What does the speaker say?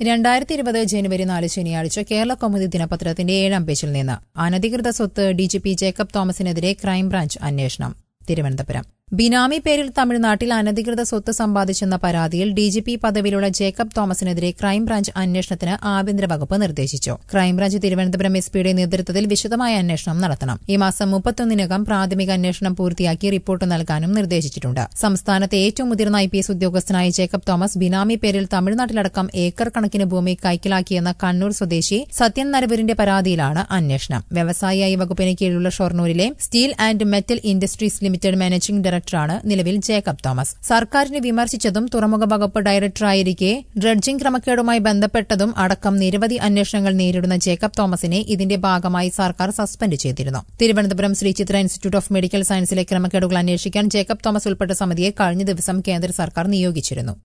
രണ്ടായിരത്തി ഇരുപത് ജനുവരി നാല് ശനിയാഴ്ച കേരള കൗമുദി ദിനപത്രത്തിന്റെ ഏഴാം പേജിൽ നിന്ന് അനധികൃത സ്വത്ത് ഡിജിപി ജേക്കബ് തോമസിനെതിരെ ക്രൈംബ്രാഞ്ച് അന്വേഷണം തിരുവനന്തപുരം ബിനാമി പേരിൽ തമിഴ്നാട്ടിൽ അനധികൃത സ്വത്ത് സമ്പാദിച്ചെന്ന പരാതിയിൽ ഡിജിപി പദവിയിലുള്ള ജേക്കബ് തോമസിനെതിരെ ക്രൈംബ്രാഞ്ച് അന്വേഷണത്തിന് ആഭ്യന്തര വകുപ്പ് നിർദ്ദേശിച്ചു ക്രൈംബ്രാഞ്ച് തിരുവനന്തപുരം എസ് പിയുടെ നേതൃത്വത്തിൽ വിശദമായ അന്വേഷണം നടത്തണം ഈ മാസം മുപ്പത്തൊന്നിനകം പ്രാഥമിക അന്വേഷണം പൂർത്തിയാക്കി റിപ്പോർട്ട് നൽകാനും നിർദ്ദേശിച്ചിട്ടുണ്ട് സംസ്ഥാനത്തെ ഏറ്റവും മുതിർന്ന ഐ പി എസ് ഉദ്യോഗസ്ഥനായ ജേക്കബ് തോമസ് ബിനാമി പേരിൽ തമിഴ്നാട്ടിലടക്കം ഏക്കർ കണക്കിന് ഭൂമി കൈക്കലാക്കിയെന്ന കണ്ണൂർ സ്വദേശി സത്യൻ നരവൂരിന്റെ പരാതിയിലാണ് അന്വേഷണം വ്യവസായി വകുപ്പിന് കീഴിലുള്ള ഷൊർണൂരിലെ steel and metal industries limited managing ഡയറക്ടറാണ് നിലവിൽ ജേക്കബ് തോമസ് സർക്കാരിനെ വിമർശിച്ചതും തുറമുഖ വകുപ്പ് ഡയറക്ടറായിരിക്കെ ഡ്രഡ്ജിംഗ് ക്രമക്കേടുമായി ബന്ധപ്പെട്ടതും അടക്കം നിരവധി അന്വേഷണങ്ങൾ നേരിടുന്ന ജേക്കബ് തോമസിനെ ഇതിന്റെ ഭാഗമായി സർക്കാർ സസ്പെൻഡ് ചെയ്തിരുന്നു Thiruvananthapuram Sree Chitra institute of medical സയൻസിലെ ക്രമക്കേടുകൾ അന്വേഷിക്കാൻ ജേക്കബ് തോമസ് ഉൾപ്പെട്ട സമിതിയെ കഴിഞ്ഞ ദിവസം കേന്ദ്ര സർക്കാർ നിയോഗിച്ചിരുന്നു